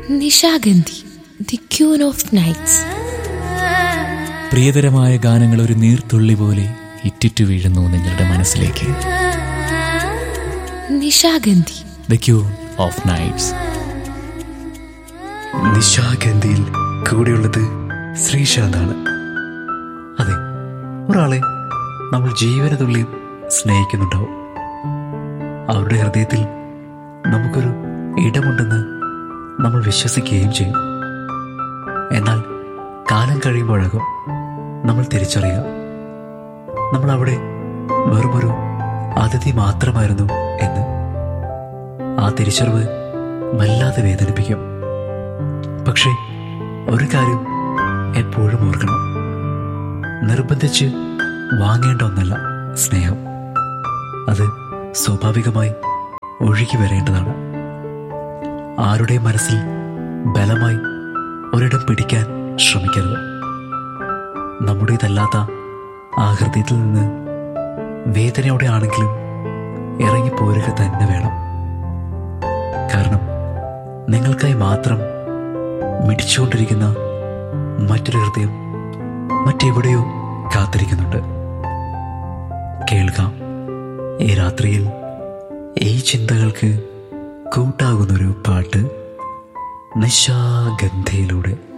Nishagandhi the queen of nights പ്രിയതരമായ ഗാനങ്ങൾ ഒരു നീർത്തുള്ളി പോലെ ഇറ്റിറ്റു വീഴുന്നു നിങ്ങളുടെ മനസ്സിലേക്ക് Nishagandhi the queen of nights നിശാഗന്ധിയിൽ കൂടെയുള്ളത് ശ്രീശാന്താണ് അതെ ഒരാളെ നമ്മൾ ജീവന തുല്യം സ്നേഹിക്കുന്നുണ്ടാവും അവരുടെ ഹൃദയത്തിൽ നമുക്കൊരു ഇടമുണ്ടെന്ന് നമ്മൾ വിശ്വസിക്കുകയും ചെയ്യും എന്നാൽ കാലം കഴിയുമ്പോഴകം നമ്മൾ തിരിച്ചറിയാം നമ്മൾ അവിടെ വെറുമൊരു അതിഥി മാത്രമായിരുന്നു എന്ന് ആ തിരിച്ചറിവ് വല്ലാതെ വേദനിപ്പിക്കും പക്ഷേ ഒരു കാര്യം എപ്പോഴും ഓർക്കണം നിർബന്ധിച്ച് വാങ്ങേണ്ട ഒന്നല്ല സ്നേഹം അത് സ്വാഭാവികമായി ഒഴുകി വരേണ്ടതാണ് ആരുടെയും മനസ്സിൽ ബലമായി ഒരിടം പിടിക്കാൻ ശ്രമിക്കരുത് നമ്മുടേതല്ലാത്ത ആ ഹൃദയത്തിൽ നിന്ന് വേദനയോടെ ആണെങ്കിലും ഇറങ്ങിപ്പോരുക തന്നെ വേണം കാരണം നിങ്ങൾക്കായി മാത്രം മിടിച്ചുകൊണ്ടിരിക്കുന്ന മറ്റൊരു ഹൃദയം മറ്റെവിടെയോ കാത്തിരിക്കുന്നുണ്ട് കേൾക്കാം ഈ രാത്രിയിൽ ഈ ചിന്തകൾക്ക് കൂട്ടാകുന്നൊരു പാട്ട് നിശാഗന്ധയിലൂടെ